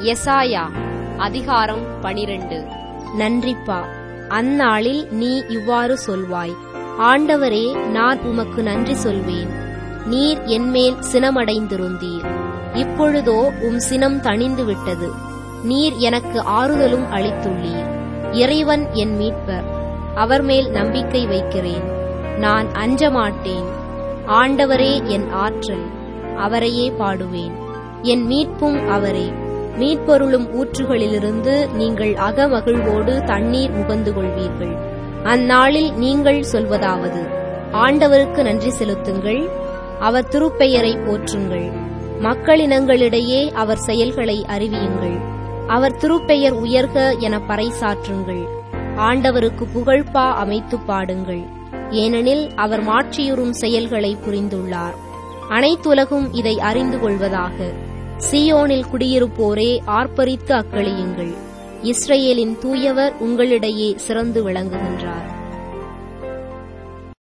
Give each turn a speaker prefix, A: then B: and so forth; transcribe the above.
A: எசாயா அதிகாரம் பனிரெண்டு
B: நன்றிப்பா அந்நாளில் நீ இவ்வாறு சொல்வாய் ஆண்டவரே நான் உமக்கு நன்றி சொல்வேன் நீர் என்மேல் சினமடைந்திருந்தீர் இப்பொழுதோ உம் சினம் தணிந்து விட்டது நீர் எனக்கு ஆறுதலும் அளித்துள்ளீர் இறைவன் என் மீட்பர் அவர் மேல் நம்பிக்கை வைக்கிறேன் நான் அஞ்ச மாட்டேன் ஆண்டவரே என் ஆற்றல் அவரையே பாடுவேன் என் மீட்பும் அவரே மீட்பொருளும் ஊற்றுகளிலிருந்து நீங்கள் அகமகிழ்வோடு தண்ணீர் முகந்து கொள்வீர்கள் அந்நாளில் நீங்கள் சொல்வதாவது ஆண்டவருக்கு நன்றி செலுத்துங்கள் அவர் திருப்பெயரை போற்றுங்கள் மக்களினங்களிடையே அவர் செயல்களை அறிவியுங்கள் அவர் திருப்பெயர் உயர்க என பறைசாற்றுங்கள் ஆண்டவருக்கு புகழ்பா அமைத்து பாடுங்கள் ஏனெனில் அவர் மாற்றியுறும் செயல்களை புரிந்துள்ளார் அனைத்துலகும் இதை அறிந்து கொள்வதாக சியோனில் குடியிருப்போரே ஆர்ப்பரித்து அக்களியுங்கள் இஸ்ரேலின் தூயவர் உங்களிடையே சிறந்து விளங்குகின்றார்